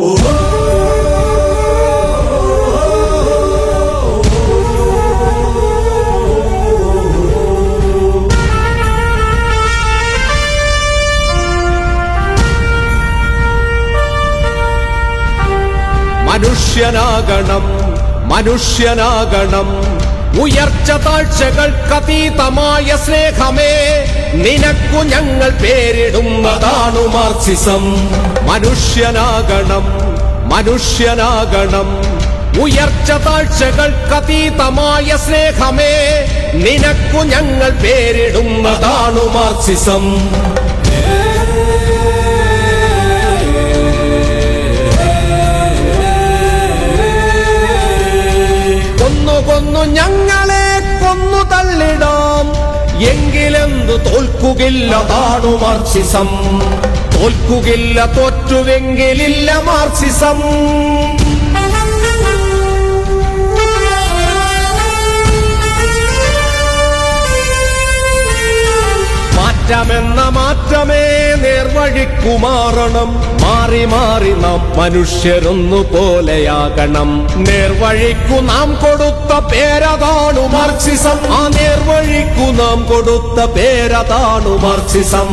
മനുഷ്യനാകണം മനുഷ്യനാകണം ഉയർച്ച താഴ്ചകൾക്കതീതമായ സ്നേഹമേ നിനക്കു ഞങ്ങൾ പേരിടുന്നതാണു മാർക്സിസം മനുഷ്യനാകണം മനുഷ്യനാകണം ഉയർച്ച താഴ്ചകൾക്കതീതമായ സ്നേഹമേ നിനക്കു ഞങ്ങൾ പേരിടുന്നതാണു മാർക്സിസം കൊന്നു കൊന്നു ഞങ്ങളെ കൊന്നു തള്ളിടാം എങ്കിലെന്തു തോൽക്കുകില്ല താണു മാർക്സിസം തോൽക്കുകില്ല തോറ്റുവെങ്കിലില്ല മാർക്സിസം മാറ്റമെന്ന മാറ്റമേ നേർവഴിക്കു മാറണം മാറി മാറി നാം മനുഷ്യരൊന്നു പോലെയാകണം നേർവഴിക്കു നാം കൊടുത്ത പേരതാണു മാർക്സിസം ആ നേർവഴിക്കു നാം കൊടുത്ത പേരതാണു മാർക്സിസം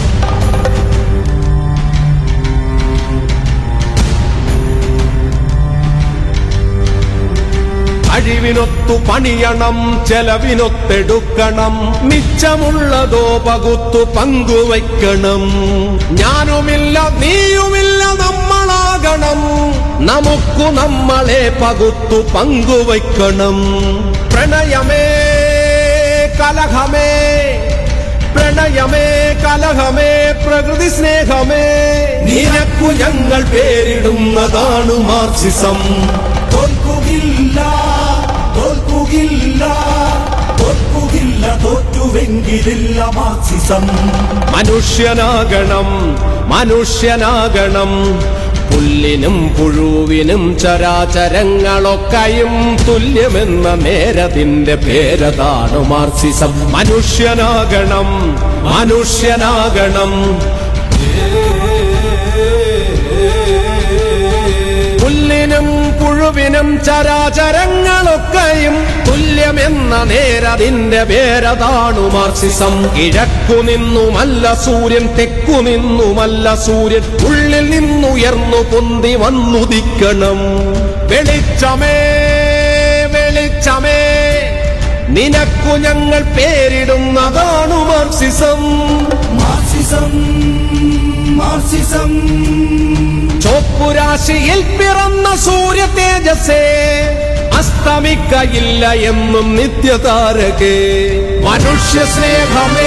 കഴിവിനൊത്തു പണിയണം ചെലവിനൊത്തെടുക്കണം മിച്ചമുള്ളതോ പകുത്തു പങ്കുവയ്ക്കണം ഞാനുമില്ല നീയുമില്ല നമ്മളാകണം നമുക്കു നമ്മളെ പകുത്തു പങ്കുവയ്ക്കണം പ്രണയമേ കലഹമേ പ്രണയമേ കലഹമേ പ്രകൃതി സ്നേഹമേ നിനക്കു ഞങ്ങൾ പേരിടുന്നതാണു മാർക്സിസം തോൽക്കുകില്ല തോൽക്കുകില്ല തോൽക്കുകില്ല തോറ്റുവെങ്കിലില്ല മാർക്സിസം മനുഷ്യനാകണം മനുഷ്യനാകണം പുല്ലിനും പുഴുവിനും ചരാചരങ്ങളൊക്കെയും തുല്യമെന്ന നേരതിന്റെ പേരതാണ് മാർക്സിസം മനുഷ്യനാകണം മനുഷ്യനാകണം പുല്ലിനും പുഴുവിനും ചരാചരങ്ങളൊക്കെയും തുല്യമെന്ന നേരതിന്റെ പേരതാണു മാർക്സിസം കിഴക്കു നിന്നുമല്ല സൂര്യൻ തെക്കു നിന്നുമല്ല സൂര്യൻ ഉള്ളിൽ നിന്നുയർന്നു പൊന്തി വന്നുദിക്കണം വെളിച്ചമേ വെളിച്ചമേ നിനക്കു ഞങ്ങൾ പേരിടുന്നതാണു മാർക്സിസം മാർക്സിസം മാർക്സിസം ചോപ്പുരാശിയിൽ പിറന്ന സൂര്യ തേജസ്സേ അസ്തമിക്കയില്ല എന്നും നിത്യതാരകേ മനുഷ്യ സ്നേഹമേ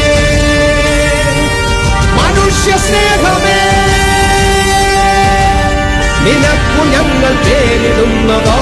മനുഷ്യ സ്നേഹമേ നിനക്കു ഞങ്ങൾ പേരിടുന്നതാ